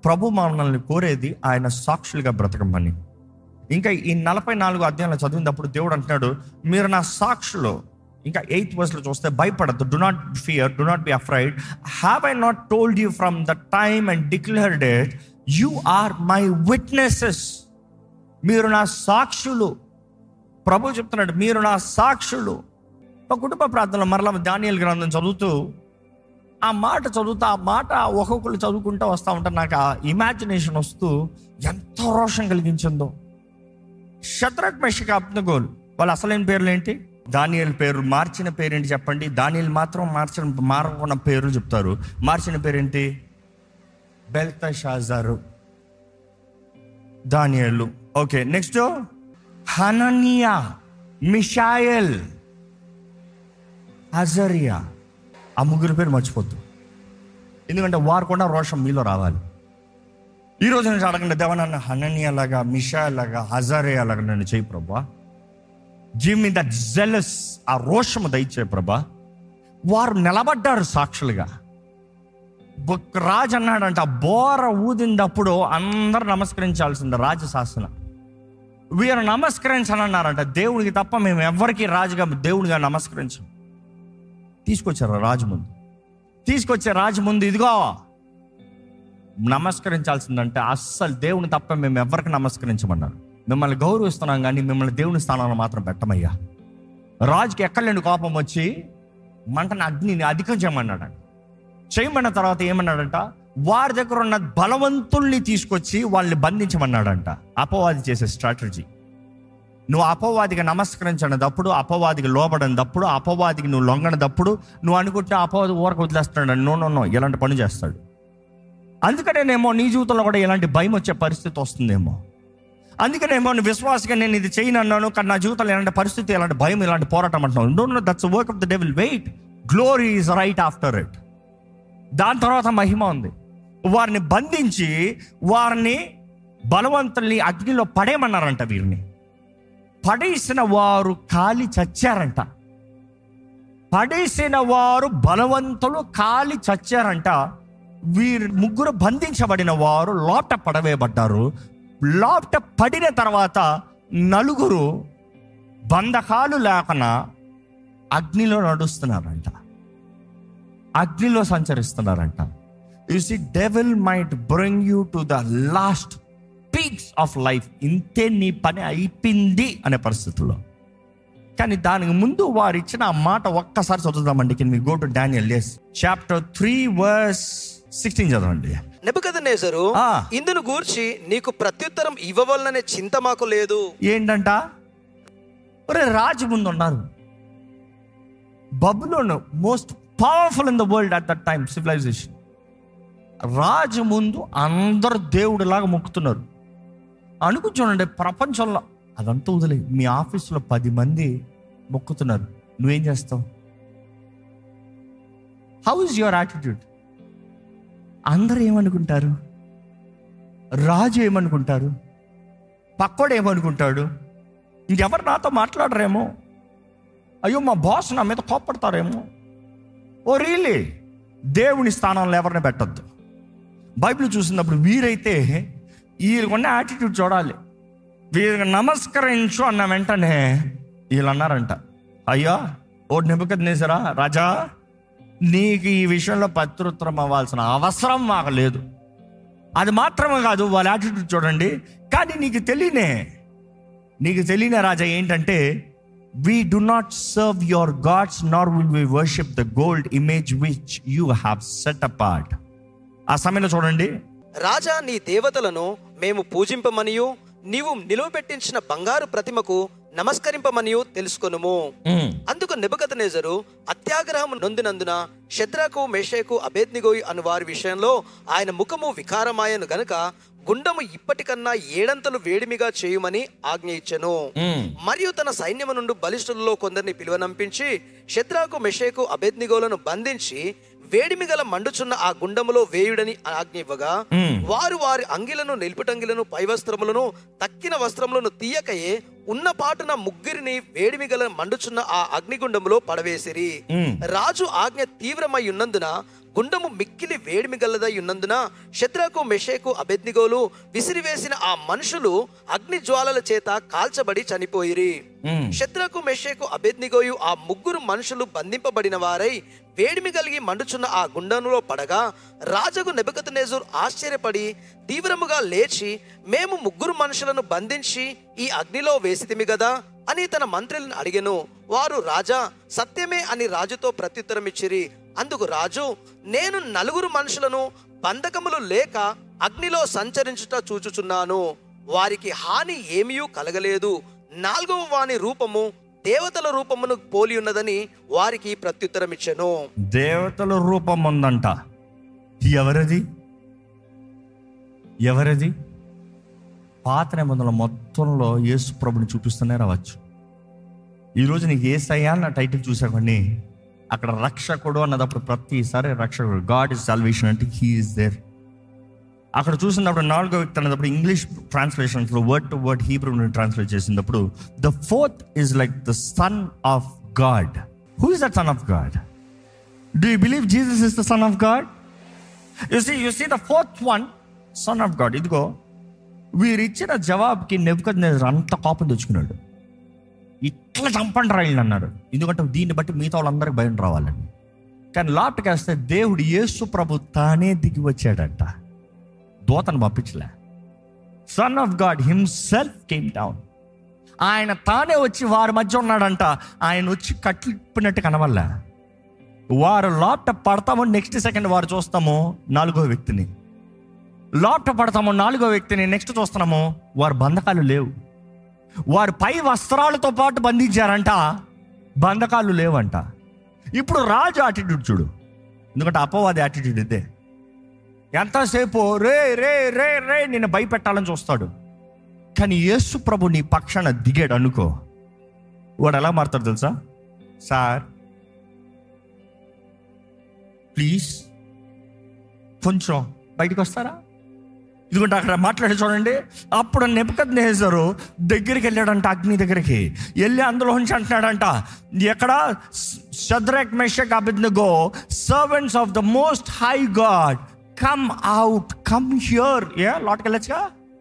ప్రభు మనల్ని కోరేది ఆయన సాక్షులుగా బ్రతకమని ఇంకా ఈ నలభై నాలుగు అధ్యాయంలో చదివినప్పుడు దేవుడు అంటున్నాడు మీరు నా సాక్షులు ఇంకా ఎయిత్ వర్స్లో చూస్తే భయపడద్దు do not fear do not be afraid have I not told you from the time and declared it you are my witnesses మీరు నా సాక్షులు ప్రభు చెప్తున్నాడు మీరు నా సాక్షులు ఒక కుటుంబ ప్రార్థనలో మరలా దానియల్ గ్రంథం చదువుతూ ఆ మాట చదువుతా ఆ మాట ఒక్కొక్కరు చదువుకుంటూ వస్తూ ఉంటారు నాకు ఆ ఇమాజినేషన్ వస్తూ ఎంతో రోషం కలిగించిందో శత్రక్ మెషిక అబ్నగోల్ వాళ్ళ అసలైన పేర్లు ఏంటి దానియల్ పేరు మార్చిన పేరేంటి చెప్పండి దానియల్ మాత్రం మార్చిన మారకున్న పేరు చెప్తారు మార్చిన పేరేంటి Belteshazzar Daniel okay next Hananiah Mishael Azariah ఆ ముగ్గురు పేరు మర్చిపోద్దు ఎందుకంటే వారు కూడా రోషం మీలో రావాలి ఈ రోజు నుంచి అడగండి దేవ నన్ను హననియా లాగా మిషా లాగా హజారియా లాగా నన్ను చేయి ప్రభా జిమ్ మీ దట్ జెలస్ ఆ రోషము దయచే ప్రభా వారు నిలబడ్డారు సాక్షులుగా బొక్ రాజు అన్నాడంట ఆ బోర ఊదినప్పుడు అందరూ నమస్కరించాల్సింది రాజశాసన వీరు నమస్కరించని అన్నారంట దేవుడికి తప్ప మేము ఎవరికి రాజుగా దేవుడిగా నమస్కరించం తీసుకొచ్చారు రాజు ముందు తీసుకొచ్చే రాజు ముందు ఇదిగో నమస్కరించాల్సిందంటే అస్సలు దేవుని తప్ప మేము ఎవరికి నమస్కరించమన్నారు మిమ్మల్ని గౌరవిస్తున్నాం కానీ మిమ్మల్ని దేవుని స్థానంలో మాత్రం పెట్టమయ్యా రాజుకి ఎక్కలేని కోపం వచ్చి మంటని అగ్నిని అధికం చేయమన్నాడు చేయమన్న తర్వాత ఏమన్నాడంట వారి దగ్గర ఉన్న బలవంతుల్ని తీసుకొచ్చి వాళ్ళని బంధించమన్నాడంట అపవాది చేసే స్ట్రాటజీ నువ్వు అపవాదికి నమస్కరించినప్పుడు అపవాదికి లోబడినప్పుడు అపవాదికి నువ్వు లొంగనప్పుడు నువ్వు అనుకుంటే అపవాది ఊరకు వదిలేస్తున్నాడు నో నో నో ఇలాంటి పని చేస్తాడు అందుకనేనేమో నీ జీవితంలో కూడా ఇలాంటి భయం వచ్చే పరిస్థితి వస్తుందేమో అందుకనేమో నువ్వు విశ్వాసగా నేను ఇది చేయను అన్నాను కానీ నా జీవితంలో ఇలాంటి పరిస్థితి ఇలాంటి భయం ఇలాంటి పోరాటం అంటున్నావు no no that's work of the devil wait glory is right after it దాని తర్వాత మహిమ ఉంది వారిని బంధించి వారిని బలవంతుల్ని అగ్నిలో పడేయమన్నారంట వీరిని పడేసిన వారు కాలి చచ్చారంట పడేసిన వారు బలవంతులు కాలి చచ్చారంట వీరు ముగ్గురు బంధించబడిన వారు లోట పడవేయబడ్డారు లోట పడిన తర్వాత నలుగురు బంధకాలు లేకన అగ్నిలో నడుస్తున్నారంట అగ్నిలో సంచరిస్తున్నారంట you see devil might bring you to the last peaks of life ఇంతే నీ పని అయిపోయింది అనే పరిస్థితుల్లో కానీ దానికి ముందు వారు ఇచ్చిన ఆ మాట ఒక్కసారి చదువుదామండి కింద go to Daniel's chapter three verse sixteen చదవండి నెబుకదనేసరు ఆ. ఇందును గూర్చి నీకు ప్రత్యుత్తరం ఇవ్వవలననే చింత మాకు లేదు ఏంటంట ఒరే రాజు ముందు ఉన్నారు Babylon most powerful in the world at that time civilization రాజు ముందు అందరు దేవుడిలాగా మొక్కుతున్నారు అనుకు చూడండి ప్రపంచంలో అదంతా వదిలే మీ ఆఫీసులో పది మంది మొక్కుతున్నారు నువ్వేం చేస్తావు హౌ ఇస్ యువర్ యాటిట్యూడ్ అందరు ఏమనుకుంటారు రాజు ఏమనుకుంటారు పక్కోడు ఏమనుకుంటాడు ఇంకెవరు నాతో మాట్లాడరేమో అయ్యో మా బాస్ నా మీద కోప్పడతారేమో ఓ రియలీ దేవుని స్థానంలో ఎవరిని పెట్టద్దు బైబిల్ చూసినప్పుడు వీరైతే వీళ్ళకున్న యాటిట్యూడ్ చూడాలి వీరికి నమస్కరించు అన్న వెంటనే వీళ్ళు అన్నారంట అయ్యా ఓ నిబద్నేసరా రాజా నీకు ఈ విషయంలో పత్రుత్తరం అవ్వాల్సిన అవసరం మాకు లేదు అది మాత్రమే కాదు వాళ్ళ యాటిట్యూడ్ చూడండి కానీ నీకు తెలియనే నీకు తెలియని రాజా ఏంటంటే we do not serve your gods nor will we worship the gold image which you have set apart ఆ సమయంలో చూడండి రాజా నీ దేవతలను మేము పూజింపమనియు నీవు నిలువబెట్టించిన బంగారు ప్రతిమకు నమస్కరింపమనియు తెలుసుకొనుము "ఉమ్, అందుకు నెబుకద్నెజరు అత్యాగ్రహము నొందినందున శద్రకు మేషకు అభేద్నిగోయి అను వారి విషయంలో ఆయన ముఖము వికారమాయను గనుక గుండము ఇప్పటికన్నా ఏడంతలు వేడిమిగా చేయుమని ఆజ్ఞ ఇచ్చెను ఉమ్, మరియు తన సైన్యము నుండి బలిష్ఠులలో కొందరిని పిలువనంపించి శద్రాకు మెషేకు అభేద్నిగోలను బంధించి వేడిమి గల మండుచున్న ఆ గుండములో వేయుడని ఆజ్ఞ ఇవ్వగా ఉమ్. వారు వారి అంగిలను నిలుపుటంగిలను పై వస్త్రములను తక్కిన వస్త్రములను తీయకయే ఉన్న పాటున ముగ్గురిని వేడిమి గల మండుచున్న ఆ అగ్నిగుండములో పడవేసిరి మ్మ్. రాజు ఆజ్ఞ తీవ్రమై ఉన్నందున గుండము మిక్కిలి వేడిమి గలదై ఉన్నందున శత్రకు మెషేకు అబెద్నిగోలు విసిరివేసిన ఆ మనుషులు అగ్ని జ్వాలల చేత కాల్చబడి చనిపోయిరి మ్మ్. శత్రకు మెషేకు అబెద్నిగోయు ఆ ముగ్గురు మనుషులు బంధింపబడిన వారై వేడిమి కలిగి మండుచున్న ఆ గుండములో పడగా రాజుకు నెబుకద్నెజరు ఆశ్చర్యపడి తీవ్రముగా లేచి మేము ముగ్గురు మనుషులను బంధించి ఈ అగ్నిలో వేసితిమి గదా అని తన మంత్రులను అడిగెను వారు రాజా సత్యమే అని రాజుతో ప్రత్యుత్తరం ఇచ్చిరి అందుకు రాజు నేను నలుగురు మనుషులను బంధకములు లేక అగ్నిలో సంచరించుట చూచుచున్నాను వారికి హాని ఏమీయూ కలగలేదు నాలుగవ వాని రూపము దేవతల రూపమును పోలి ఉన్నదని వారికి ప్రత్యుత్తరం ఇచ్చెను దేవతల రూపం ఉందంట ఎవరది ఎవరది పాత నిబంధనల మొత్తంలో యేసు ప్రభుని చూపిస్తూనే రావచ్చు ఈరోజు నీకు ఏ అన్న టైటిల్ చూసాకని అక్కడ రక్షకుడు అన్నదప్పుడు ప్రతిసారి రక్షకుడు గాడ్ ఇస్ సాల్వేషన్ అంటే హీ ఈస్ దేర్ అక్కడ చూసినప్పుడు నాలుగో వ్యక్తి అన్నప్పుడు ఇంగ్లీష్ ట్రాన్స్లేషన్స్లో word to word Hebrew translate చేసినప్పుడు the fourth is like the son of God who is that son of God do you believe Jesus is the son of God you see you see the fourth one son of God ఇదిగో వీరిచ్చిన జవాబుకి నెప్పుకొని అంత కోపం తెచ్చుకున్నాడు ఇట్లా చంపండి రాయిల్ని అన్నారు ఎందుకంటే దీన్ని బట్టి మిగతా వాళ్ళందరికీ భయం రావాలని కానీ లాప్ట్కి వేస్తే దేవుడు యేసు ప్రభు తానే దిగి వచ్చాడంట దూతను పంపించలే son of God himself came down ఆయన తానే వచ్చి వారి మధ్య ఉన్నాడంట ఆయన వచ్చి కట్లిప్పినట్టు కనవల్లా వారు లాప్ట పడతామో నెక్స్ట్ సెకండ్ వారు చూస్తాము నాలుగో వ్యక్తిని లాప్ట పడతాము నాలుగో వ్యక్తిని నెక్స్ట్ చూస్తున్నాము వారు బంధకాలు లేవు వారు పై వస్త్రాలతో పాటు బంధించారంట బంధకాలు లేవంట ఇప్పుడు రాజు యాటిట్యూడ్ చూడు ఎందుకంటే అపవాది యాటిట్యూడ్ ఇదే ఎంతసేపు రే రే రే రే నిన్ను భయపెట్టాలని చూస్తాడు కానీ యేసు ప్రభు నీ పక్షాన దిగాడు అనుకో వాడు ఎలా మారుతాడు తెలుసా సార్ ప్లీజ్ కొంచెం బయటకు వస్తారా ఇదిగోండి అక్కడ మాట్లాడి చూడండి అప్పుడు నెపకద్ నేసారు దగ్గరికి వెళ్ళాడంట అగ్ని దగ్గరికి వెళ్ళి అందులో ఉంచి అంటున్నాడంట ఎక్కడ Shadrach Meshach Abednego servants of the most high God come out come here ఏ లోటుకి వెళ్ళొచ్చుగా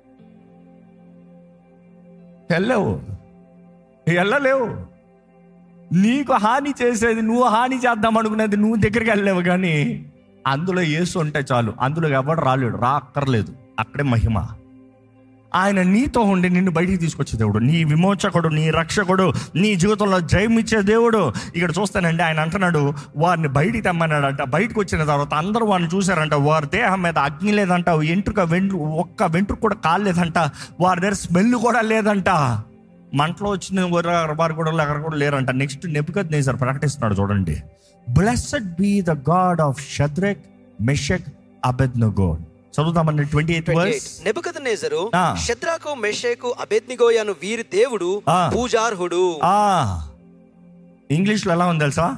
వెళ్ళలేవు వెళ్ళలేవు నీకు హాని చేసేది నువ్వు హాని చేద్దాం అనుకునేది నువ్వు దగ్గరికి వెళ్ళలేవు కానీ అందులో యేసు ఉంటే చాలు అందులో ఎవడు రాలేడు రా అక్కర్లేదు అక్కడే మహిమ ఆయన నీతో ఉండి నిన్ను బయటికి తీసుకొచ్చే దేవుడు నీ విమోచకుడు నీ రక్షకుడు నీ జీవితంలో జయం ఇచ్చే దేవుడు ఇక్కడ చూస్తానండి ఆయన అంటున్నాడు వారిని బయటికి తెమ్మన్నాడంట బయటకు వచ్చిన తర్వాత అందరూ వారిని చూశారంట వారి దేహం మీద అగ్ని లేదంట ఎంట్రుక వెంట్రు ఒక్క వెంట్రుక కూడా కాలేదంట వారి దగ్గర స్మెల్ కూడా లేదంట మంటలో వచ్చిన వారు వారు కూడా అక్కడ కూడా లేరంట నెక్స్ట్ నెప్పుకత్ నేసారు ప్రకటిస్తున్నాడు చూడండి blessed be the God of Shadrach Meshach Abednego చదువుతామండి ట్వంటీ ఎయిత్ వర్స్ నెబుకద్నెజరు ఆ. శత్రాకు మెషేకు అబేద్నిగోయను వీరి దేవుడు ఆ. పూజార్హుడు ఆ ఇంగ్లీష్లో ఎలా ఉంది తెలుసా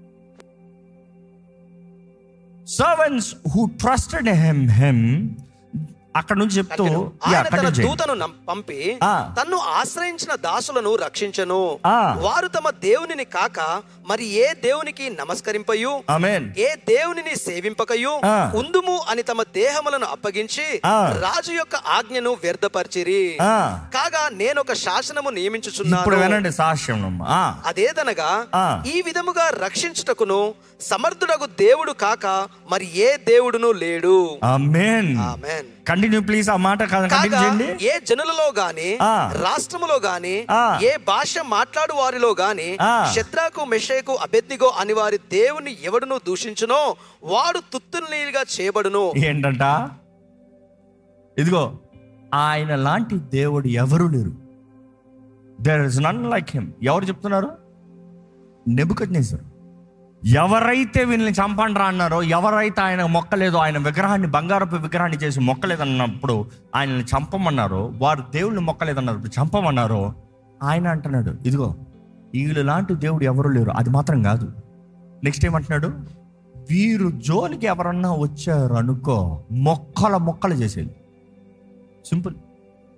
servants who trusted him him అక్కడ నుంచి చెప్తూ అక్కను. యా, ఆయన తన continue చేయండి. దూతను నం- పంపి ఆ. తన్ను ఆశ్రయించిన దాసులను రక్షించను ఆ. వారు తమ దేవునిని కాక మరి ఏ దేవునికి నమస్కరింపయు ఆమేన్ ఏ దేవునిని సేవింపకయు ఆ. ఉందుము అని తమ దేహములను అప్పగించి ఆ. రాజు యొక్క ఆజ్ఞను వ్యర్థపరిచిరి ఆ. కాగా నేను ఒక శాసనము ఇప్పుడు నియమించుచున్నాను వినండి సాక్ష్యం ఆ అదేదనగా ఆ. ఈ విధముగా రక్షించుటకును సమర్థుడగు దేవుడు కాక మరి ఏ దేవుడును లేడు ఆమేన్ ఆమెన్ కంటిన్యూ ప్లీజ్ ఆ మాట కంటిన్యూ కాగా చేయండి ఏ జనులలో గాని ఆ. రాష్ట్రములో గాని ఆ. ఏ భాష మాట్లాడు వారిలో గాని ఆ. శత్రాకు మెషేకు అబెద్నిగో అని వారి దేవుని ఎవడును దూషించునో వాడు తుత్తునీలుగా చేయబడును ఏంటంట ఇదిగో ఆయన లాంటి దేవుడు ఎవరు లేరు there is none like him ఎవరు చెప్తున్నారు నెబుకద్నేసర్ ఎవరైతే వీళ్ళని చంపండ్రా అన్నారో ఎవరైతే ఆయన మొక్కలేదో ఆయన విగ్రహాన్ని బంగారపు విగ్రహాన్ని చేసి మొక్కలేదన్నప్పుడు ఆయనని చంపమన్నారో వారు దేవుళ్ళని మొక్కలేదన్నారు చంపమన్నారో ఆయన అంటున్నాడు ఇదిగో వీళ్ళు లాంటి దేవుడు ఎవరు లేరు అది మాత్రం కాదు నెక్స్ట్ ఏమంటున్నాడు వీరు జోలికి ఎవరన్నా వచ్చారు అనుకో మొక్కల మొక్కలు చేసేది సింపుల్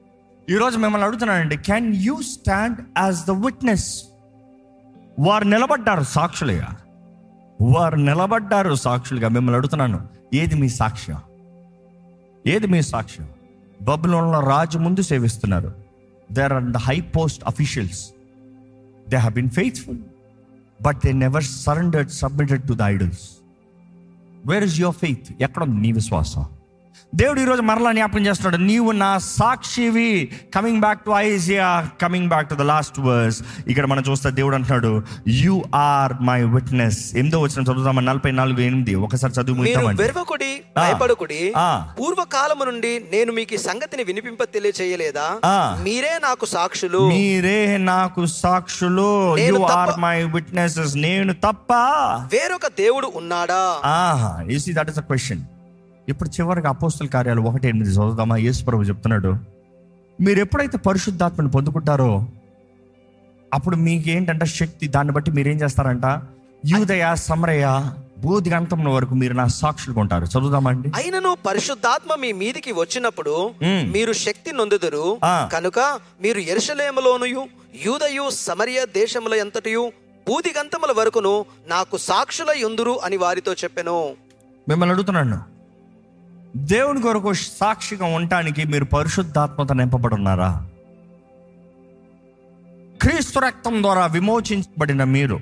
ఈరోజు మిమ్మల్ని అడుగుతున్నానండి can you stand as the witness వారు నిలబడ్డారు సాక్షులుగా వారు నిలబడ్డారు సాక్షులుగా మిమ్మల్ని అడుగుతున్నాను ఏది మీ సాక్ష్యం ఏది మీ సాక్ష్యం బబులోన్లో రాజు ముందు సేవిస్తున్నారు there are the high post officials they have been faithful but they never surrendered submitted to the idols where is your faith ఎక్కడ ఉంది నీ విశ్వాసం దేవుడు ఈరోజు మరలా జ్ఞాపకం చేస్తున్నాడు నీవు నా సాక్షివి coming back to Isaiah coming back to the last verse ఇక్కడ మనం చూస్తే దేవుడు అంటున్నాడు యు ఆర్ మై విట్నెస్ ఎనిమిదో వచ్చిన చదువుతామని నలభై నాలుగు ఎనిమిది ఒకసారి చదువు మీరు ముగిద్దామండి. వెరవకుడి భయపడకుడి ఆ. పూర్వకాలము నుండి నేను మీకు ఈ సంగతిని వినిపింప తెలియచేయలేదా ఆ. మీరే నాకు సాక్షులు మీరే నాకు సాక్షులు నేను యు ఆర్ తప్ప- మై విట్నెసెస్ నేను తప్ప వేరొక దేవుడు ఉన్నాడా ఆహా you see that is a question ఇప్పుడు చివరికి అపోస్తుల కార్యాలు ఒకటి ఎనిమిది చదువుదామా యేసు ప్రభు చెప్తున్నాడు మీరు ఎప్పుడైతే పరిశుద్ధాత్మని పొందుకుంటారో అప్పుడు మీకు ఏంటంటే శక్తి దాన్ని బట్టి మీరు ఏం చేస్తారంట యూదయ సమరయ బోధిగంతం వరకు మీరు నా సాక్షులుగా ఉంటారు చదువుదామండి అయినను పరిశుద్ధాత్మ మీ మీదికి వచ్చినప్పుడు మ్మ్. మీరు శక్తి నొందుదురు ఆ. కనుక మీరు ఎరుషలేములోనుయు యూదయు సమరయ దేశముల ఎంతటియు బూదిగంతముల వరకును నాకు సాక్షుల యుందురు అని వారితో చెప్పెను మిమ్మల్ని అడుగుతున్నాను దేవుని కొరకు సాక్షిగా ఉండటానికి మీరు పరిశుద్ధాత్మత నింపబడి ఉన్నారా క్రీస్తు రక్తం ద్వారా విమోచించబడిన మీరు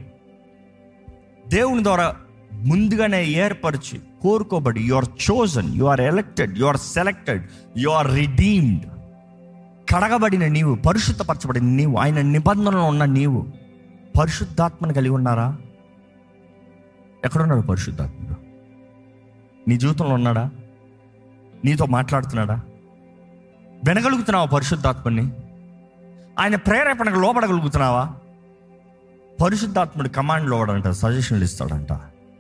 దేవుని ద్వారా ముందుగానే ఏర్పరిచి కోరుకోబడి you are chosen you are elected you are selected you are redeemed కడగబడిన నీవు పరిశుద్ధపరచబడిన నీవు ఆయన నిబంధనలో ఉన్న నీవు పరిశుద్ధాత్మను కలిగి ఉన్నారా ఎక్కడున్నాడు పరిశుద్ధాత్ముడు నీ జీవితంలో ఉన్నాడా నీతో మాట్లాడుతున్నాడా వినగలుగుతున్నావా పరిశుద్ధాత్మని ఆయన ప్రేరేపణకు లోపడగలుగుతున్నావా పరిశుద్ధాత్ముడు కమాండ్ లోపడంట సజెషన్లు ఇస్తాడంట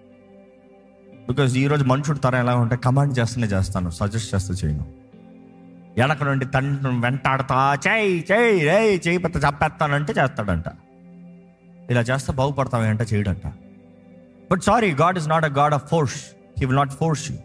బికాజ్ ఈరోజు మనుషుడు తరం ఎలా ఉంటే కమాండ్ చేస్తూనే చేస్తాను సజెస్ట్ చేస్తూ చేయను వెనక నుండి తండ్రి వెంటాడుతా చేయి చేయి రే చేయి పెద్ద చంపేస్తానంటే చేస్తాడంట ఇలా చేస్తే బాగుపడతావేంట చేయడంట but sorry God is not a God of force he will not force you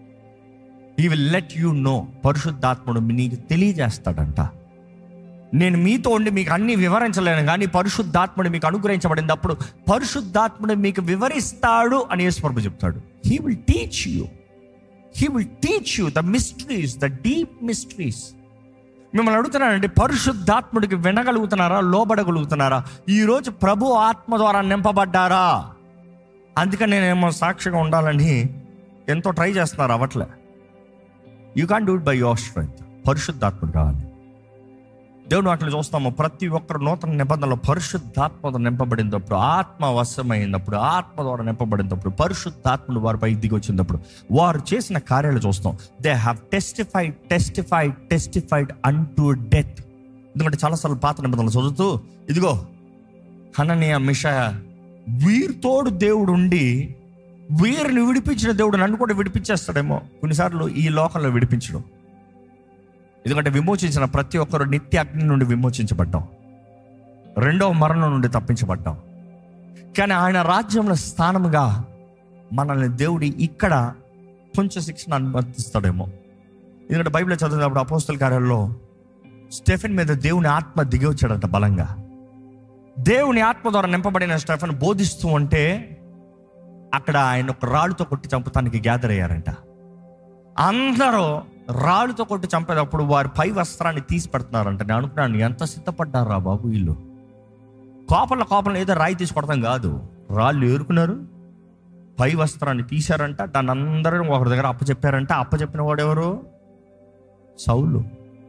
he will let you know పరిశుద్ధాత్ముడు నీకు తెలియజేస్తాడంట నేను మీతో ఉండి మీకు అన్ని వివరించలేను కానీ పరిశుద్ధాత్ముడు మీకు అనుగ్రహించబడినప్పుడు పరిశుద్ధాత్ముడు మీకు వివరిస్తాడు అని యేసుప్రభు చెప్తాడు he will teach you he will teach you the mysteries the deep mysteries మిమ్మల్ని అడుగుతున్నానండి పరిశుద్ధాత్ముడికి వినగలుగుతున్నారా లోబడగలుగుతున్నారా ఈరోజు ప్రభు ఆత్మ ద్వారా నింపబడ్డారా అందుకని నేనేమో సాక్షిగా ఉండాలని ఎంతో ట్రై చేస్తున్నారు అవట్లే you can do it by your strength పరిశుద్ధాత్ముడు కావాలి దేవుడు అట్లా చూస్తాము ప్రతి ఒక్కరు నూతన నిబంధనలో పరిశుద్ధాత్మతో నింపబడినప్పుడు ఆత్మ వశమైనప్పుడు ఆత్మ ద్వారా నింపబడినప్పుడు పరిశుద్ధాత్ముడు వారిపై దిగి వచ్చినప్పుడు వారు చేసిన కార్యాలు చూస్తాం they have testified testified testified unto death ఎందుకంటే చాలాసార్లు పాత నిబంధనలు చదువుతూ ఇదిగో హననీయ మిషయ వీరితోడు దేవుడు ఉండి వీరిని విడిపించిన దేవుడు నన్ను కూడా విడిపించేస్తాడేమో కొన్నిసార్లు ఈ లోకంలో విడిపించడం ఎందుకంటే విమోచించిన ప్రతి ఒక్కరు నిత్య అగ్ని నుండి విమోచించబడ్డాం రెండవ మరణం నుండి తప్పించబడ్డాం కానీ ఆయన రాజ్యంలో స్థానముగా మనల్ని దేవుడి ఇక్కడ కొంచెం శిక్షణ అనుమతిస్తాడేమో ఎందుకంటే బైబిల్ చదివినప్పుడు అపోస్తల కార్యాల్లో స్టెఫెన్ మీద దేవుని ఆత్మ దిగి వచ్చాడంట బలంగా దేవుని ఆత్మ ద్వారా నింపబడిన స్టెఫెన్ బోధిస్తూ ఉంటే అక్కడ ఆయన ఒక రాళ్ళుతో కొట్టి చంపటానికి గ్యాదర్ అయ్యారంట అందరూ రాళ్ళుతో కొట్టి చంపేటప్పుడు వారి పై వస్త్రాన్ని తీసి పెడుతున్నారంట నేను అనుకున్నాను ఎంత సిద్ధపడ్డారా బాబు వీళ్ళు కోపంలో కోపంలో ఏదో రాయి తీసి కొడతాం కాదు రాళ్ళు ఏరుకున్నారు పై వస్త్రాన్ని తీశారంట దాన్ని అందరూ ఒకరి దగ్గర అప్పచెప్పారంట అప్పచెప్పిన వాడు ఎవరు సౌలు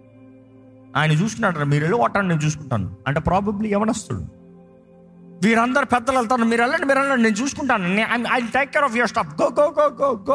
ఆయన చూసుకున్నాడు మీరు వెళ్ళి కొట్టండి నేను చూసుకుంటాను అంటే ప్రాబబ్లీ ఎవనొస్తాడు వీరందరు పెద్దలు వెళ్తారు మీరు వెళ్ళండి మీరు వెళ్ళండి నేను చూసుకుంటాను I take care of your staff go go go go go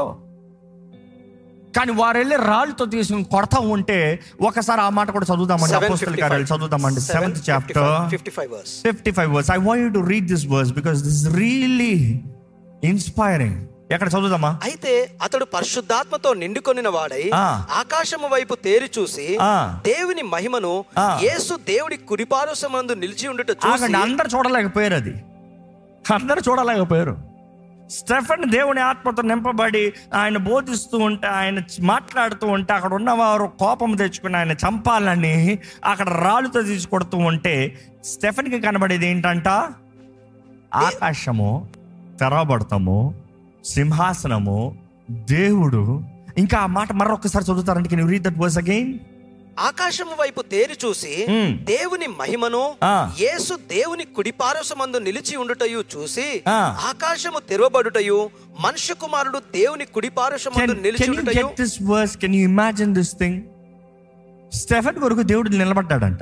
కానీ వారు వెళ్ళి రాళ్ళతో తీసుకుని కొడతా ఉంటే ఒకసారి ఆ మాట కూడా చదువుదామండి అపోస్తల కార్యాలు చదువుదామండి seventh chapter fifty five verse fifty five verse I want to read this verse because this really inspiring ఎక్కడ చదువుదామా అయితే అతడు పరిశుద్ధాత్మతో నిండుకొనిన వాడై ఆ. ఆకాశము వైపు తేరి చూసి ఆ. దేవుని మహిమను ఆ. యేసు దేవుడి కుడిపారుసమందు నిలిచి ఉండుట చూసి ఆగండి అందరు చూడలేకపోయారు అది అందరు చూడలేకపోయారు స్టెఫన్ దేవుని ఆత్మతో నింపబడి ఆయన బోధిస్తూ ఉంటే ఆయన చ- మాట్లాడుతూ ఉంటే అక్కడ ఉన్నవారు కోపం తెచ్చుకుని ఆయన చంపాలని అక్కడ రాళ్ళుతో తీసుకొడుతూ ఉంటే స్టెఫన్కి కనబడేది ఏంటంట ఆకాశము తెరవబడతాము సింహాసనము దేవుడు ఇంకా ఆ మాట మరొకసారి చదువుతారంటే can read that verse again ఆకాశము వైపు తేరి చూసి మ్మ్. దేవుని మహిమను ఆ. యేసు దేవుని కుడిపారసమందు నిలిచి ఉండుటయు చూసి ఆ. ఆకాశము తెరవబడుటయు మనుష్య కుమారుడు దేవుని కుడిపారసమందు కెన్ నిలిచి కెన్ యూ ఉండుటయు get this verse can you imagine this thing Stephen కొరకు దేవుడు నిలబడ్డాడంట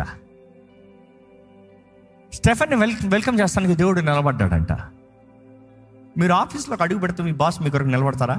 స్టెఫన్ వెల్ వెల్కమ్ చేస్తానికి దేవుడు నిలబడ్డాడంట మీరు ఆఫీస్లోకి అడుగు పెడితే మీ బాస్ మీ కొరకు నిలబడతారా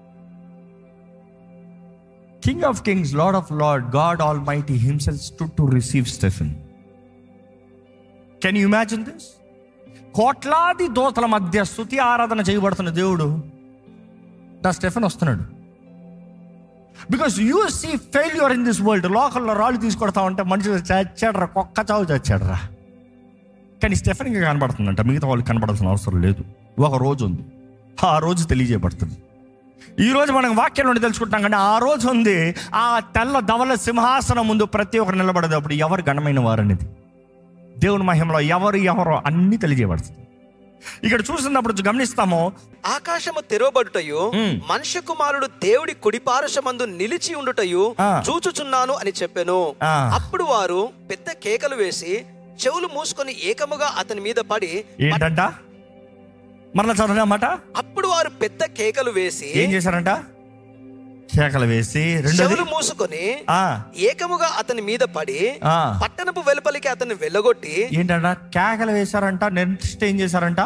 king of kings lord of lord God almighty himself stood to receive Stephen can you imagine this కోట్లాది దోతల మధ్య స్థుతి ఆరాధన చేయబడుతున్న దేవుడు నా స్టెఫన్ వస్తున్నాడు because you see failure in this world లోకల్లో రాళ్ళు తీసుకొడతా ఉంటే మనుషులు చచ్చాడరా కుక్క చావు చచ్చాడరా కానీ స్టెఫన్కి కనబడుతుందంట మిగతా వాళ్ళకి కనబడాల్సిన అవసరం లేదు ఒక రోజు ఉంది ఆ రోజు తెలియజేయబడుతుంది ఈ రోజు మనం వాక్యం నుండి తెలుసుకుంటాం కానీ ఆ రోజు ఉంది ఆ తెల్ల ధవల సింహాసనం ముందు ప్రతి ఒక్కరు నిలబడేటప్పుడు ఎవరు ఘనమైన వారు అనేది దేవుని మహిమలో ఎవరు ఎవరో అన్ని తెలియజేయబడుతుంది ఇక్కడ చూస్తున్నప్పుడు గమనిస్తాము ఆకాశము తెరవబడుటయు మ్మ్. మనుష్య కుమారుడు దేవుడి కుడిపారసమందు నిలిచి ఉండుటయు ఆ. చూచుచున్నాను అని చెప్పాను ఆ. అప్పుడు వారు పెద్ద కేకలు వేసి చెవులు మూసుకొని ఏకముగా అతని మీద పడి ఏంటంట మరలా చదవమాట అప్పుడు వారు పెద్ద కేకలు వేసి ఏం చేశారంట కేకలు వేసి రెండోది చెవులు మూసుకొని ఆ, ఏకముగా అతని మీద పడి ఆ. పట్టణపు వెలుపలికి అతన్ని వెళ్ళగొట్టి ఏంటంట కేకలు వేశారంట నెక్స్ట్ ఏం చేశారంట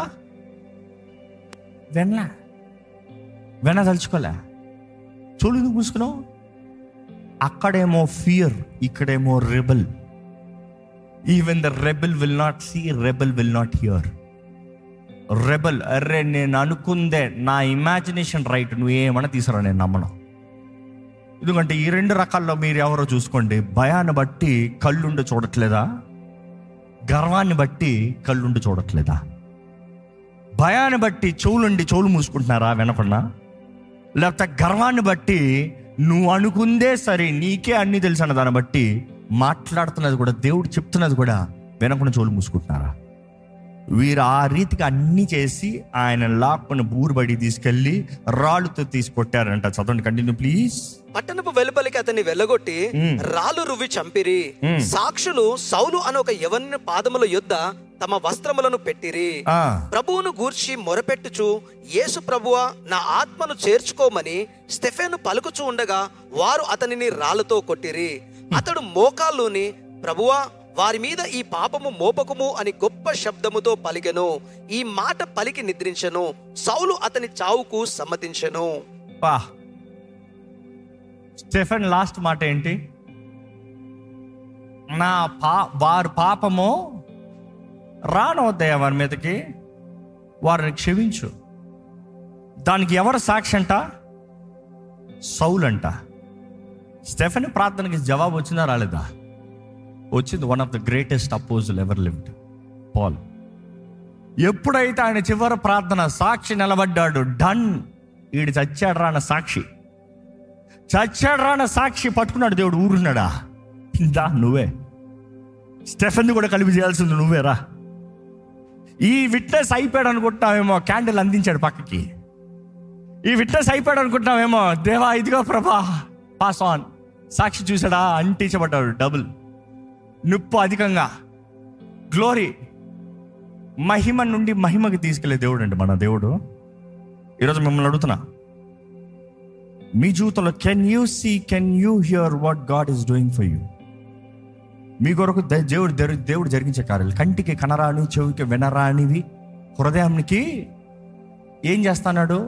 వెన్న వెన్న తలుచుకోలే చూడు ఎందుకు మూసుకున్నావు అక్కడేమో ఫియర్ ఇక్కడేమో rebel even the rebel will not see rebel will not hear rebel అర్రే నేను అనుకుందే నా ఇమాజినేషన్ రైట్ నువ్వు ఏమన్నా తీసుకురా నేను నమ్మను ఎందుకంటే ఈ రెండు రకాల్లో మీరు ఎవరో చూసుకోండి భయాన్ని బట్టి కళ్ళుండి చూడట్లేదా గర్వాన్ని బట్టి కళ్ళుండి చూడట్లేదా భయాన్ని బట్టి చెవులుండి చెవులు మూసుకుంటున్నారా వినకుండా లేకపోతే గర్వాన్ని బట్టి నువ్వు అనుకుందే సరే నీకే అన్ని తెలుసు అన్న దాన్ని బట్టి మాట్లాడుతున్నది కూడా దేవుడు చెప్తున్నది కూడా వినకుండా చెవులు మూసుకుంటున్నారా వీరు ఆ రీతికి అన్ని చేసి ఆయన లాక్కుని బూరుబడి తీసుకెళ్లి రాళ్ళతో తీసి కొట్టారంట చదవండి కంటిన్యూ ప్లీజ్ పట్టణపు వెలుపలికి అతన్ని వెళ్ళగొట్టి మ్మ్. రాళ్ళు రువ్వి చంపిరి మ్మ్. సాక్షులు సౌలు అనే ఒక యవని పాదముల యొద్ద తమ వస్త్రములను పెట్టిరి ఆ, ప్రభువును గూర్చి మొరపెట్టుచు యేసు ప్రభువా నా ఆత్మను చేర్చుకోమని స్టెఫెను పలుకుచూ ఉండగా వారు అతనిని రాళ్లతో కొట్టిరి అతడు మోకాల్లోని ప్రభువా వారి మీద ఈ పాపము మోపకము అని గొప్ప శబ్దముతో పలికెను ఈ మాట పలికి నిద్రించెను సౌలు అతని చావుకు సమ్మతించెను పా స్టెఫెన్ లాస్ట్ మాట ఏంటి నా పా వారి పాపము రానవద్దయ్యా వారి మీదకి వారిని క్షమించు దానికి ఎవరు సాక్షి అంట సౌలంట స్టెఫెన్ ప్రార్థనకి జవాబు వచ్చిందా రాలేదా వచ్చింది one of the greatest apostle ever lived Paul ఎప్పుడైతే ఆయన చివరి ప్రార్థన సాక్షి నిలబడ్డాడు డన్ ఈడు చచ్చాడు రా అన్న సాక్షి చచ్చాడు రా అన్న సాక్షి పట్టుకున్నాడు దేవుడు ఊరున్నాడా దా నువ్వే స్టెఫెన్ కూడా కలిపి చేయాల్సింది నువ్వేరా ఈ విట్నెస్ అయిపోయాడు అనుకుంటున్నావేమో క్యాండిల్ అందించాడు పక్కకి ఈ విట్నెస్ అయిపోయాడు అనుకుంటున్నావేమో దేవా ఇదిగో ప్రభా పాస్ ఆన్ సాక్షి చూసాడా అంటించబడ్డాడు డబుల్ నిప్పు అధికంగా గ్లోరీ మహిమ నుండి మహిమకి తీసుకెళ్లే దేవుడు అండి మన దేవుడు ఈరోజు మిమ్మల్ని అడుగుతున్నా మీ జీవితంలో can you see can you hear what God is doing for you మీ కొరకు దే- దేవుడు జరి- దేవుడు జరిగించే కార్యాలు కంటికి కనరాని చెవికి వినరానివి హృదయానికి ఏం చేస్తున్నాడు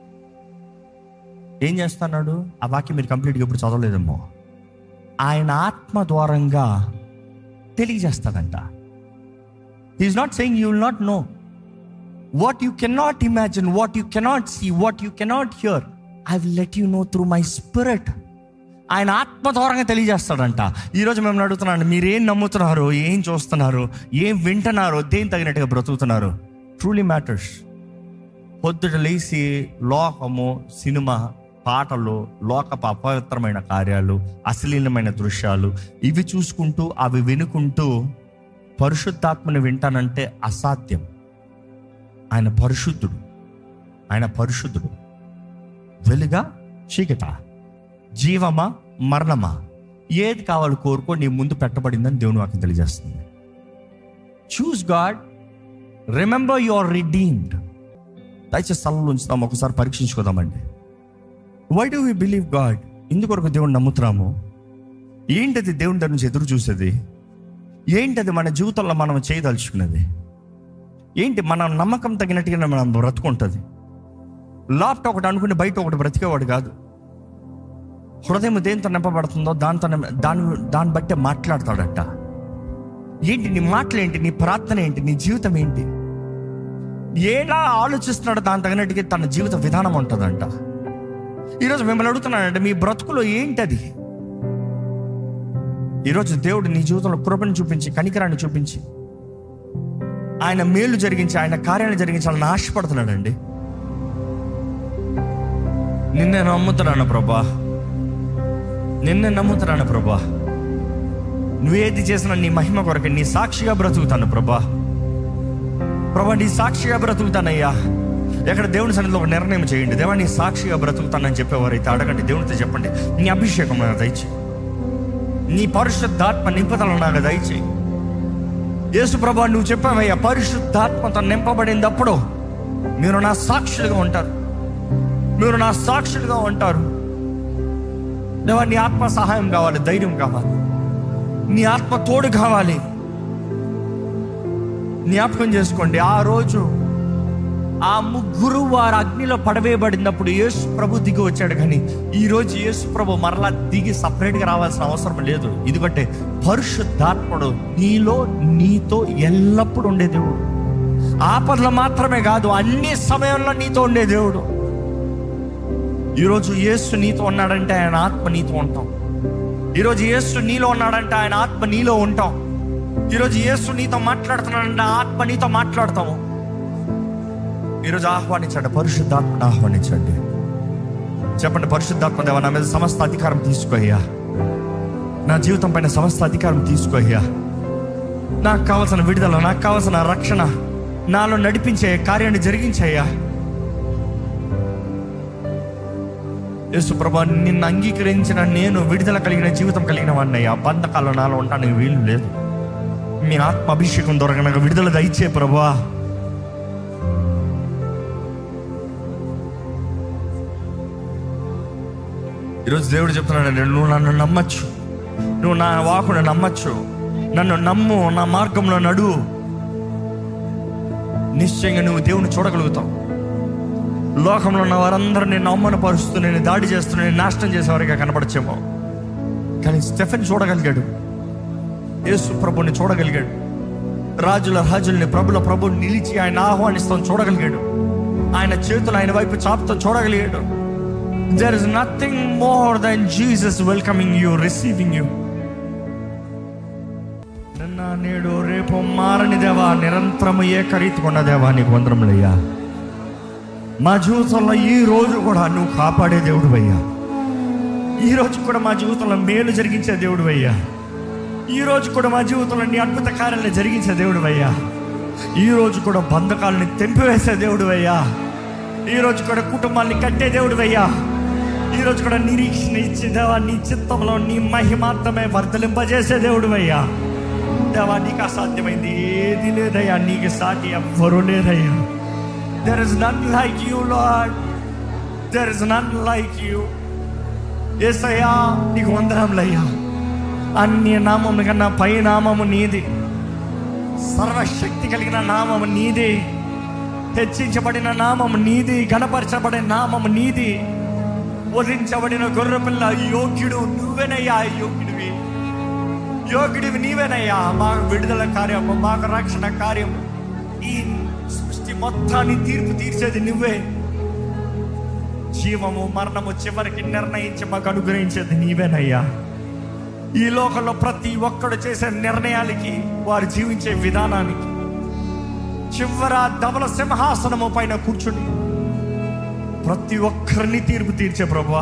ఏం చేస్తున్నాడు ఆ వాక్యం మీరు కంప్లీట్గా ఎప్పుడు చదవలేదేమో ఆయన ఆత్మ ద్వారంగా తెలియజేస్తాడంట is not saying you will not know what you cannot imagine what you cannot see what you cannot hear I will let you know through my spirit ఆయన ఆత్మ ద్వారంగా తెలియజేస్తాడంట ఈరోజు మేము అడుగుతున్నాను మీరు ఏం నమ్ముతున్నారు ఏం చూస్తున్నారు ఏం వింటున్నారో దేని తగినట్టుగా బ్రతుకుతున్నారు ట్రూలీ మ్యాటర్స్ పొద్దుట లేచి లోకము సినిమా పాటలు లోకపు అపవిత్రమైన కార్యాలు అశ్లీలమైన దృశ్యాలు ఇవి చూసుకుంటూ అవి వినుకుంటూ పరిశుద్ధాత్మని వింటానంటే అసాధ్యం ఆయన పరిశుద్ధుడు ఆయన పరిశుద్ధుడు వెలుగా చీకట జీవమా మరణమా ఏది కావాలి కోరుకో నీ ముందు పెట్టబడిందని దేవుని వాక్యం తెలియజేస్తుంది choose God remember you are redeemed దయచేసి స్థలంలో ఉంచుతాం ఒకసారి పరీక్షించుకోదామండి why do we believe God ఇందుకొరకు దేవుని నమ్ముతున్నాము ఏంటది దేవుని దగ్గర నుంచి ఎదురు చూసేది ఏంటది మన జీవితంలో మనం చేయదలుచుకున్నది ఏంటి మన నమ్మకం తగినట్టుగా మనం బ్రతుకుంటుంది లాప్ట్ ఒకటి అనుకుని బయట ఒకటి బ్రతికేవాడు కాదు హృదయం దేంతో నింపబడుతుందో దాంతో నింప- దాని దాన్ని బట్టే మాట్లాడతాడట ఏంటి నీ మాటలు ఏంటి నీ ప్రార్థన ఏంటి నీ జీవితం ఏంటి ఎలా ఆలోచిస్తున్నాడో దాని తగినట్టుగా తన జీవిత విధానం ఉంటుందంట ఈరోజు మిమ్మల్ని అడుగుతున్నానంటే మీ బ్రతుకులో ఏంటది ఈరోజు దేవుడు నీ జీవితంలో కృపను చూపించి కనికరాన్ని చూపించి ఆయన మేలు జరిగించి ఆయన కార్యాన్ని జరిగించాలని ఆశపడుతున్నాడండి నిన్నే నమ్ముతున్నాను ప్రభా నిన్నే నమ్ముతున్నాను ప్రభా నువ్వేది చేసినా నీ మహిమ కొరకు నీ సాక్షిగా బ్రతుకుతాను ప్రభా ప్రభా నీ సాక్షిగా బ్రతుకుతానయ్యా ఎక్కడ దేవుని సన్నిధిలో ఒక నిర్ణయం చేయండి దేవా నీ సాక్షిగా బ్రతుకుతానని చెప్పేవారైతే అడగండి దేవునితో చెప్పండి నీ అభిషేకం నాకు దయచేయి నీ పరిశుద్ధాత్మ నింపుదల నాకు దయచేయి యేసు ప్రభా నువ్వు చెప్పావయ్యా పరిశుద్ధాత్మతో నింపబడినప్పుడు మీరు నా సాక్షులుగా ఉంటారు మీరు నా సాక్షులుగా ఉంటారు దేవా నీ ఆత్మ సహాయం కావాలి ధైర్యం కావాలి నీ ఆత్మ తోడు కావాలి జ్ఞాపకం చేసుకోండి ఆ రోజు ఆ ముగ్గురు వారు అగ్నిలో పడవేయబడినప్పుడు యేసు ప్రభు దిగి వచ్చాడు కానీ ఈ రోజు యేసు ప్రభు మరలా దిగి సపరేట్గా రావాల్సిన అవసరం లేదు ఎందుకంటే పరిశుద్ధాత్ముడు నీలో నీతో ఎల్లప్పుడూ ఉండే దేవుడు ఆపదలు మాత్రమే కాదు అన్ని సమయంలో నీతో ఉండే దేవుడు ఈరోజు యేసు నీతో ఉన్నాడంటే ఆయన ఆత్మ నీతో ఉంటాం ఈరోజు యేసు నీలో ఉన్నాడంటే ఆయన ఆత్మ నీలో ఉంటాం ఈరోజు యేసు నీతో మాట్లాడుతున్నాడంటే ఆ ఆత్మ నీతో మాట్లాడతాము ఈరోజు ఆహ్వానించండి పరిశుద్ధాత్మను ఆహ్వానించండి చెప్పండి పరిశుద్ధాత్మ దేవ నా మీద సమస్త అధికారం తీసుకోయ్యా నా జీవితం పైన సమస్త అధికారం తీసుకోయ్యా నాకు కావాల్సిన విడుదల నాకు కావాల్సిన రక్షణ నాలో నడిపించే కార్యాన్ని జరిగించయ్యా యేసు ప్రభా నిన్ను అంగీకరించిన నేను విడుదల కలిగిన జీవితం కలిగిన వాడినయ్యా బంధకాల్లో నాలో ఉండడానికి వీలు లేదు మీ ఆత్మ అభిషేకం ద్వారా నాకు విడుదల దయచే ప్రభా ఈరోజు దేవుడు చెప్తున్నాడు నువ్వు నన్ను నమ్మచ్చు నువ్వు నా వాకును నమ్మచ్చు నన్ను నమ్ము నా మార్గంలో నడువు నిశ్చయంగా నువ్వు దేవుని చూడగలుగుతావు లోకంలో ఉన్న వారందరూ నేను అవమానపరుస్తూ నేను దాడి చేస్తూ నేను నాశనం చేసేవారిగా కనపడచ్చేమో కానీ స్టెఫెన్ చూడగలిగాడు యేసు ప్రభుని చూడగలిగాడు రాజుల రాజుల్ని ప్రభుల ప్రభుని నిలిచి ఆయన ఆహ్వానిస్తాం చూడగలిగాడు ఆయన చేతులు ఆయన వైపు చాపుతో చూడగలిగాడు there is nothing more than Jesus welcoming you receiving you నిన్న నేడు రేపు మారని దేవా నిరంతరము ఏకరీతికున్న దేవా నీకు వందరములయ్యా మా జీవితంలో ఈ రోజు కూడా నువ్వు కాపాడే దేవుడు అయ్యా ఈ రోజు కూడా మా జీవితంలో మేలు జరిగించే దేవుడు అయ్యా ఈ రోజు కూడా మా జీవితంలో నీ అద్భుత కార్యాలను జరిగించే దేవుడు అయ్యా ఈ రోజు కూడా బంధకాలని తెంపివేసే దేవుడు అయ్యా ఈ రోజు కూడా కుటుంబాన్ని కట్టే దేవుడు అయ్యా ఈ రోజు కూడా నిరీక్షణ ఇచ్చే దేవా నీ చిత్తంలో నీ మహిమాత్రమే వర్ధలింపజేసే దేవుడు అయ్యా దేవా నీకు అసాధ్యమైంది ఏది లేదయ్యా నీకు సాటి ఎవ్వరూ లేదయ్యా there is none like you Lord there is none like you ఏసయ్యా నీకు వందనంలయ్యా అన్ని నామము కన్నా పై నామము నీది సర్వశక్తి కలిగిన నామము నీది హెచ్చించబడిన నామము నీది గణపరచబడిన నామము నీది వధించబడిన గొర్రెపిల్ల యోగ్యుడు నువ్వేనయ్యా యోగ్యుడివి యోగ్యుడివి నీవేనయ్యా మాకు విడుదల కార్యము మాకు రక్షణ కార్యము ఈ సృష్టి మొత్తాన్ని తీర్పు తీర్చేది నువ్వే జీవము మరణము చివరికి నిర్ణయించి మాకు అనుగ్రహించేది నీవేనయ్యా ఈ లోకంలో ప్రతి ఒక్కడు చేసే నిర్ణయాలకి వారు జీవించే విధానానికి చివర ధవల సింహాసనము పైన కూర్చుని ప్రతి ఒక్కరిని తీర్పు తీర్చే ప్రభా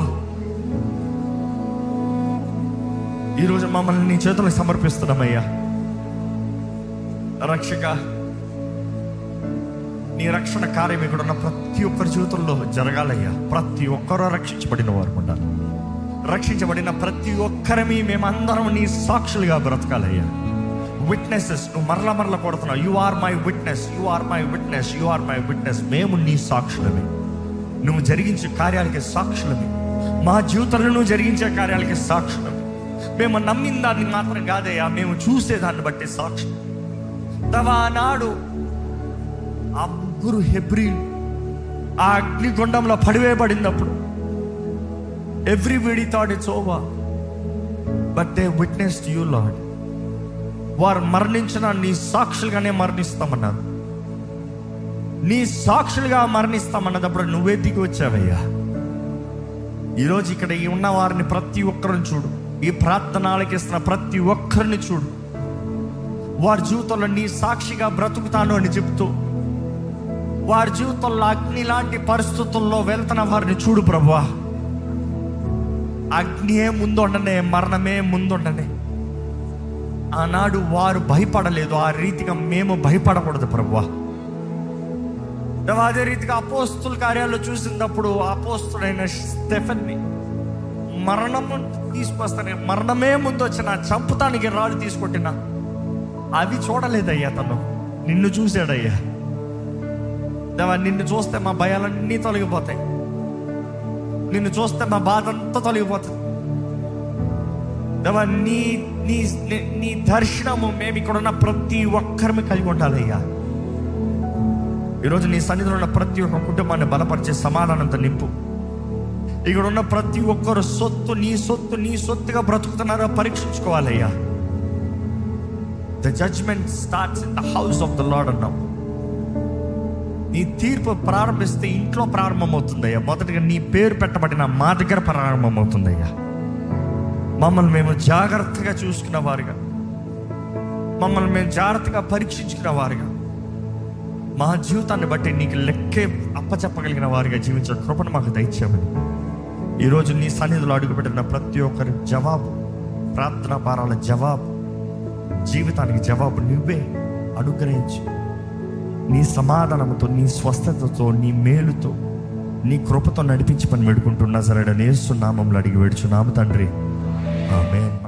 ఈరోజు మమ్మల్ని నీ చేతులకు సమర్పిస్తున్నామయ్యా రక్షక నీ రక్షణ కార్యం ఇక్కడ ఉన్న ప్రతి ఒక్కరి జీవితంలో జరగాలయ్యా ప్రతి ఒక్కరూ రక్షించబడిన వారు ఉండాలి రక్షించబడిన ప్రతి ఒక్కరమి మేమందరం నీ సాక్షులుగా బ్రతకాలయ్యా విట్నెసెస్ నువ్వు మరల మరల కొడుతున్నావు you are my witness you are my witness you are my witness మేము నీ సాక్షులమే నువ్వు జరిగించే కార్యాలకి సాక్షులమే మా జీవితంలో నువ్వు జరిగించే కార్యాలకి సాక్షులమే మేము నమ్మిన దాన్ని మాత్రం కాదయ్యా మేము చూసే దాన్ని బట్టి సాక్షి తవా నాడు ఆ ముగ్గురు హెబ్రిల్ ఆ అగ్నిగుండంలో పడివేయబడినప్పుడు everybody thought it's over but they witness you Lord వారు మరణించిన నీ సాక్షులుగానే మరణిస్తామన్నారు నీ సాక్షులుగా మరణిస్తామన్నప్పుడు నువ్వే దిగి వచ్చావయ్యా ఈరోజు ఇక్కడ ఈ ఉన్న వారిని ప్రతి ఒక్కరిని చూడు ఈ ప్రార్థన ఆలకిస్తున్న ప్రతి ఒక్కరిని చూడు వారి జీవితంలో నీ సాక్షిగా బ్రతుకుతాను అని చెప్తూ వారి జీవితంలో అగ్ని లాంటి పరిస్థితుల్లో వెళ్తున్న వారిని చూడు ప్రభా అగ్నియే ముందుండనే మరణమే ముందుండనే ఆనాడు వారు భయపడలేదు ఆ రీతిగా మేము భయపడకూడదు ప్రభా దేవా, అదే రీతిగా అపోస్తుల కార్యాలు చూసినప్పుడు అపోస్తుడైన స్టెఫెన్ని మరణము తీసుకొస్తానే మరణమే ముందు వచ్చిన చంపుతానికి రాళ్ళు తీసుకొట్టిన అవి చూడలేదయ్యా తను నిన్ను చూశాడయ్యా దేవా నిన్ను చూస్తే మా భయాలన్నీ తొలగిపోతాయి నిన్ను చూస్తే మా బాధ అంతా తొలగిపోతుంది దేవా నీ నీ నీ- నీ దర్శనము మేము ఇక్కడ ఉన్న ప్రతి ఒక్కరిని కలిగి ఉండాలయ్యా ఈరోజు నీ సన్నిధిలో ఉన్న ప్రతి ఒక్క కుటుంబాన్ని బలపరిచే సమాధానంతో నింపు ఇక్కడ ఉన్న ప్రతి ఒక్కరు సొత్తు నీ సొత్తు నీ సొత్తుగా బ్రతుకుతున్నారో పరీక్షించుకోవాలయ్యా the judgment starts in the house of the lord అన్నాం నీ తీర్పు ప్రారంభిస్తే ఇంట్లో ప్రారంభమవుతుందయ్యా మొదటిగా నీ పేరు పెట్టబడిన మా దగ్గర ప్రారంభమవుతుందయ్యా మమ్మల్ని మేము జాగ్రత్తగా చూసుకున్న వారుగా మమ్మల్ని మేము జాగ్రత్తగా పరీక్షించుకున్న వారుగా మా జీవితాన్ని బట్టి నీకు లెక్కే అప్పచెప్పగలిగిన వారిగా జీవించిన కృపను మాకు దయచేయమని ఈరోజు నీ సన్నిధిలో అడుగుపెట్టిన ప్రతి ఒక్కరి జవాబు ప్రార్థన భారాల జవాబు జీవితానికి జవాబు నువ్వే అనుగ్రహించి నీ సమాధానంతో నీ స్వస్థతతో నీ మేలుతో నీ కృపతో నడిపించి పని వేడుకుంటున్నా సరే నేస్తున్నామంలో అడిగి వేడుచున్నాము తండ్రి ఆమె